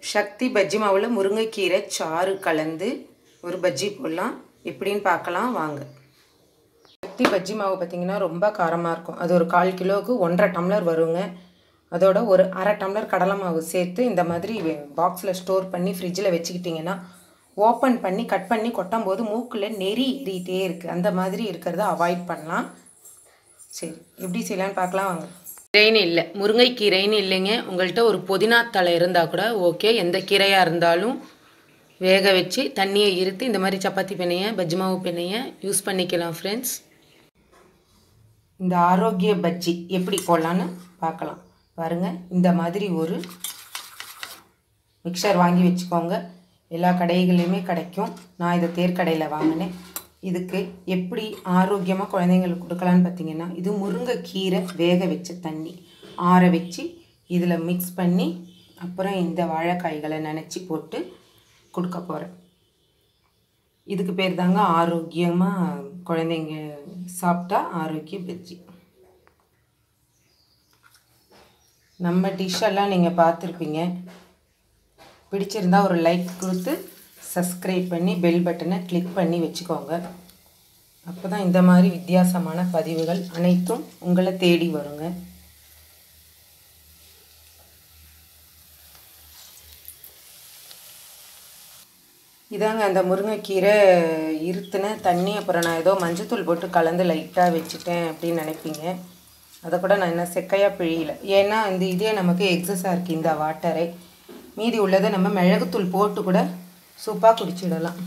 சக்தி பஜ்ஜி மாவில் முருங்கைக்கீரை சாறு கலந்து ஒரு பஜ்ஜி போடலாம் எப்படின்னு பார்க்கலாம் வாங்க சக்தி பஜ்ஜி மாவு பார்த்திங்கன்னா ரொம்ப காரமாக இருக்கும் அது ஒரு கால் கிலோவுக்கு ஒன்றரை டம்ளர் வருங்க அதோட ஒரு அரை டம்ளர் கடலை மாவு சேர்த்து இந்த மாதிரி பாக்ஸில் ஸ்டோர் பண்ணி ஃப்ரிட்ஜில் வச்சுக்கிட்டிங்கன்னா ஓப்பன் பண்ணி கட் பண்ணி கொட்டும் போது மூக்கில் நெறி ஏறிட்டே இருக்குது அந்த மாதிரி இருக்கிறத அவாய்ட் பண்ணலாம் சரி எப்படி செய்யலான்னு பார்க்கலாம் வாங்க கீரைன்னு இல்லை முருங்கைக்கீரைன்னு இல்லைங்க உங்கள்கிட்ட ஒரு புதினா தலை இருந்தால் கூட ஓகே எந்த கீரையாக இருந்தாலும் வேக வச்சு தண்ணியை இருத்து இந்த மாதிரி சப்பாத்தி பெண்ணையை பஜ்ஜி மாவு பெண்ணையை யூஸ் பண்ணிக்கலாம் ஃப்ரெண்ட்ஸ் இந்த ஆரோக்கிய பஜ்ஜி எப்படி போடலான்னு பார்க்கலாம் பாருங்கள் இந்த மாதிரி ஒரு மிக்சர் வாங்கி வச்சுக்கோங்க எல்லா கடைகள்லையுமே கிடைக்கும் நான் இதை தேர்க்கடையில் வாங்கினேன் இதுக்கு எப்படி ஆரோக்கியமாக குழந்தைங்களுக்கு கொடுக்கலான்னு பார்த்தீங்கன்னா இது முருங்கைக்கீரை வேக வச்ச தண்ணி ஆற வச்சு இதில் மிக்ஸ் பண்ணி அப்புறம் இந்த வாழைக்காய்களை நினச்சி போட்டு கொடுக்க போகிறேன் இதுக்கு பேர் தாங்க ஆரோக்கியமாக குழந்தைங்க சாப்பிட்டா ஆரோக்கிய பஜ்ஜி நம்ம டிஷ்ஷெல்லாம் நீங்கள் பார்த்துருப்பீங்க பிடிச்சிருந்தா ஒரு லைக் கொடுத்து சப்ஸ்கிரைப் பண்ணி பெல் பட்டனை கிளிக் பண்ணி வச்சுக்கோங்க அப்போ தான் இந்த மாதிரி வித்தியாசமான பதிவுகள் அனைத்தும் உங்களை தேடி வருங்க இதாங்க அந்த முருங்கைக்கீரை இருத்துன தண்ணி அப்புறம் நான் ஏதோ மஞ்சத்தூள் போட்டு கலந்து லைட்டாக வச்சுட்டேன் அப்படின்னு நினைப்பீங்க அதை கூட நான் என்ன செக்கையாக பிழியல ஏன்னா இந்த இதே நமக்கு எக்ஸஸாக இருக்குது இந்த வாட்டரை மீதி உள்ளதை நம்ம மிளகுத்தூள் போட்டு கூட சூப்பாக குடிச்சிடலாம்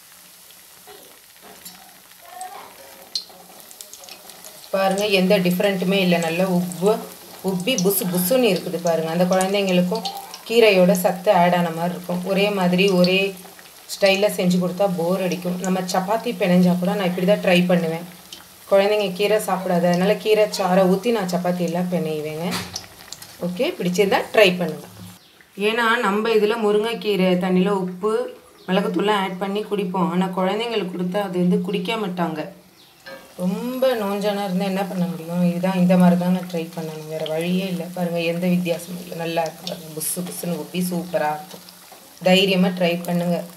பாருங்கள் எந்த டிஃப்ரெண்ட்டுமே இல்லை நல்லா உப்பு உப்பி புசு புசுன்னு இருக்குது பாருங்கள் அந்த குழந்தைங்களுக்கும் கீரையோட சத்து ஆட் ஆன மாதிரி இருக்கும் ஒரே மாதிரி ஒரே ஸ்டைலில் செஞ்சு கொடுத்தா போர் அடிக்கும் நம்ம சப்பாத்தி பிணைஞ்சா கூட நான் இப்படி தான் ட்ரை பண்ணுவேன் குழந்தைங்க கீரை சாப்பிடாது அதனால் கீரை சாரை ஊற்றி நான் சப்பாத்தி எல்லாம் பிணைவேங்க ஓகே பிடிச்சிருந்தா ட்ரை பண்ணுங்கள் ஏன்னா நம்ம இதில் முருங்கைக்கீரை தண்ணியில் உப்பு மிளகுத்தூள்லாம் ஆட் பண்ணி குடிப்போம் ஆனால் குழந்தைங்களுக்கு கொடுத்தா அது வந்து குடிக்க மாட்டாங்க ரொம்ப நோஞ்சானா இருந்தால் என்ன பண்ண முடியும் இதுதான் இந்த மாதிரி தான் நான் ட்ரை பண்ணணும் வேறு வழியே இல்லை பாருங்கள் எந்த வித்தியாசமும் இல்லை நல்லா இருக்கு பாருங்கள் புஸ்ஸு புஸ்ஸுன்னு உப்பி சூப்பராக இருக்கும் தைரியமாக ட்ரை பண்ணுங்கள்